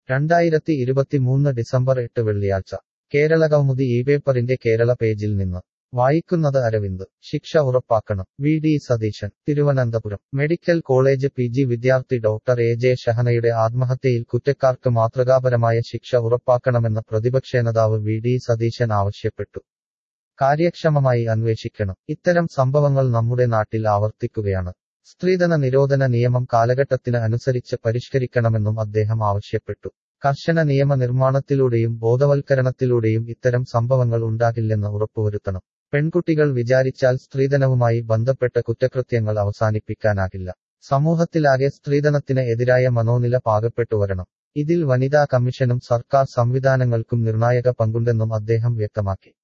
രണ്ടായിരത്തി ഇരുപത്തിമൂന്ന് ഡിസംബർ എട്ട് വെള്ളിയാഴ്ച കേരള കൗമുദി ഈ പേപ്പറിന്റെ കേരള പേജിൽ നിന്ന് വായിക്കുന്നത് അരവിന്ദ് ശിക്ഷ ഉറപ്പാക്കണം V D Satheesan Thiruvananthapuram medical college P G വിദ്യാർത്ഥി ഡോക്ടർ എ ജെ ഷഹനയുടെ ആത്മഹത്യയിൽ കുറ്റക്കാർക്ക് മാതൃകാപരമായ ശിക്ഷ ഉറപ്പാക്കണമെന്ന് പ്രതിപക്ഷ നേതാവ് വി ഡി സതീശൻ ആവശ്യപ്പെട്ടു കാര്യക്ഷമമായി അന്വേഷിക്കണം ഇത്തരം സംഭവങ്ങൾ നമ്മുടെ നാട്ടിൽ ആവർത്തിക്കുകയാണ് സ്ത്രീധന നിരോധന നിയമം കാലഘട്ടത്തിന് അനുസരിച്ച് പരിഷ്കരിക്കണമെന്നും അദ്ദേഹം ആവശ്യപ്പെട്ടു കർശന നിയമ നിർമ്മാണത്തിലൂടെയും ബോധവൽക്കരണത്തിലൂടെയും ഇത്തരം സംഭവങ്ങൾ ഉണ്ടാകില്ലെന്ന് ഉറപ്പുവരുത്തണം പെൺകുട്ടികൾ വിചാരിച്ചാൽ സ്ത്രീധനവുമായി ബന്ധപ്പെട്ട കുറ്റകൃത്യങ്ങൾ അവസാനിപ്പിക്കാനാകില്ല സമൂഹത്തിലാകെ സ്ത്രീധനത്തിന് എതിരായ മനോനില പാകപ്പെട്ടു വരണം ഇതിൽ വനിതാ കമ്മീഷനും സർക്കാർ സംവിധാനങ്ങൾക്കും നിർണായക പങ്കുണ്ടെന്നും അദ്ദേഹം വ്യക്തമാക്കി